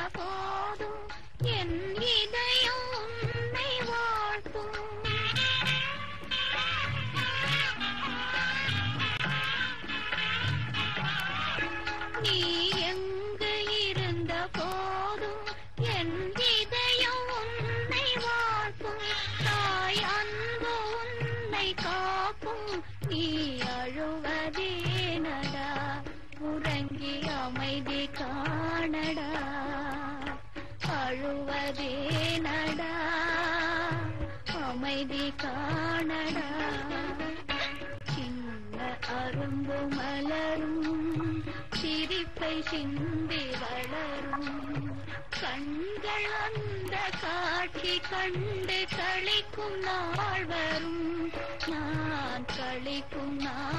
போதும் என் இதயம் உன்னை வாழ்த்தும் நீ எங்கு இருந்த போதும் என் இதயம் உன்னை வாழ்த்தும் தாய் அன்பு உன்னை காக்கும் நீ அழுவதே நடா உறங்கி அமைதி காணடா அழுவதே நடா அமைதி காணடா சின்ன அரும்பு மலரும் சிரிப்பை சிந்தி வளரும் கண்கள் அந்த காட்சி கண்டு கழிக்கும் நாள் வரும் நான் கழிக்கும் நாள்